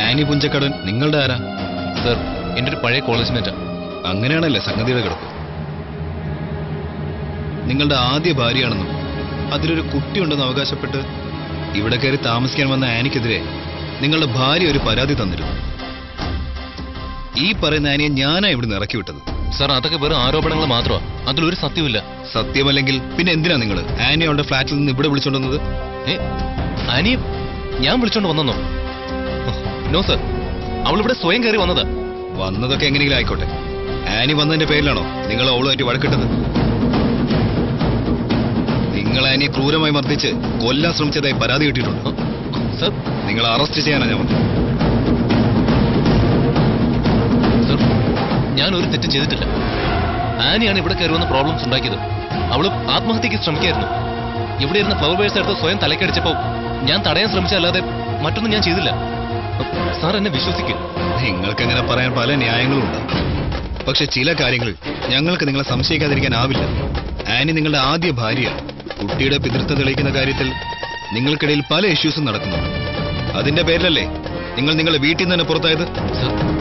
Annie പുഞ്ചക്കടൻ നിങ്ങളുടെ ആരാ sir എൻ്റെ ഒരു പഴയ കോളേജ് മേറ്റാ അങ്ങനെയാണല്ലേ സംഗതിയുടെ കിടപ്പ് നിങ്ങളുടെ ആദ്യ ഭാര്യയാണെന്നും അതിലൊരു കുട്ടിയുണ്ടെന്ന് അവകാശപ്പെട്ട് ഇവിടെ കയറി താമസിക്കാൻ വന്ന ആനിക്കെതിരെ നിങ്ങളുടെ ഭാര്യ ഒരു പരാതി തന്നിരുന്നു ഈ പറയുന്ന ആനിയെ ഞാനാ ഇവിടുന്ന് ഇറക്കി വിട്ടത് സർ അതൊക്കെ വെറും ആരോപണങ്ങൾ മാത്രമാ അതിലൊരു സത്യമില്ല സത്യമല്ലെങ്കിൽ പിന്നെ എന്തിനാ നിങ്ങൾ ആനി അവളുടെ ഫ്ലാറ്റിൽ നിന്ന് ഇവിടെ വിളിച്ചോണ്ടുവന്നത് ഏ അനിയും ഞാൻ വിളിച്ചോണ്ട് വന്നെന്നോ നോ സർ അവളിവിടെ സ്വയം കയറി വന്നതാ വന്നതൊക്കെ എങ്ങനെയെങ്കിലും ആയിക്കോട്ടെ ആനി വന്നതിന്റെ പേരിലാണോ നിങ്ങൾ അവളുമായിട്ട് വഴക്കിട്ടത് നിങ്ങൾ ആനിയെ ക്രൂരമായി മർദ്ദിച്ച് കൊല്ലാൻ ശ്രമിച്ചതായി പരാതി കിട്ടിയിട്ടുണ്ട് സർ നിങ്ങൾ അറസ്റ്റ് ചെയ്യാനാണ് ഞാൻ വന്നത് സർ ഞാൻ ഒരു തെറ്റും ചെയ്തിട്ടില്ല ആനിയാണ് ഇവിടെ കയറി വന്ന പ്രോബ്ലംസ് ഉണ്ടാക്കിയത് അവള് ആത്മഹത്യക്ക് ശ്രമിക്കായിരുന്നു ഇവിടെ ഇരുന്ന ഫ്ലവർ ബേഴ്സ് എടുത്ത് സ്വയം തലക്കടിച്ചപ്പോ ഞാൻ തടയാൻ ശ്രമിച്ചല്ലാതെ മറ്റൊന്നും ഞാൻ ചെയ്തില്ല സാർ എന്നെ വിശ്വസിക്കും നിങ്ങൾക്ക് അങ്ങനെ പറയാൻ പല ന്യായങ്ങളും ഉണ്ട് പക്ഷെ ചില കാര്യങ്ങൾ ഞങ്ങൾക്ക് നിങ്ങളെ സംശയിക്കാതിരിക്കാനാവില്ല ആനി നിങ്ങളുടെ ആദ്യ ഭാര്യയാണ് കുട്ടിയുടെ പിതൃത്വം തെളിയിക്കുന്ന കാര്യത്തിൽ നിങ്ങൾക്കിടയിൽ പല ഇഷ്യൂസും നടക്കുന്നുണ്ട് അതിന്റെ പേരിലല്ലേ നിങ്ങൾ നിങ്ങളുടെ വീട്ടിൽ നിന്ന് തന്നെ പുറത്തായത് സർ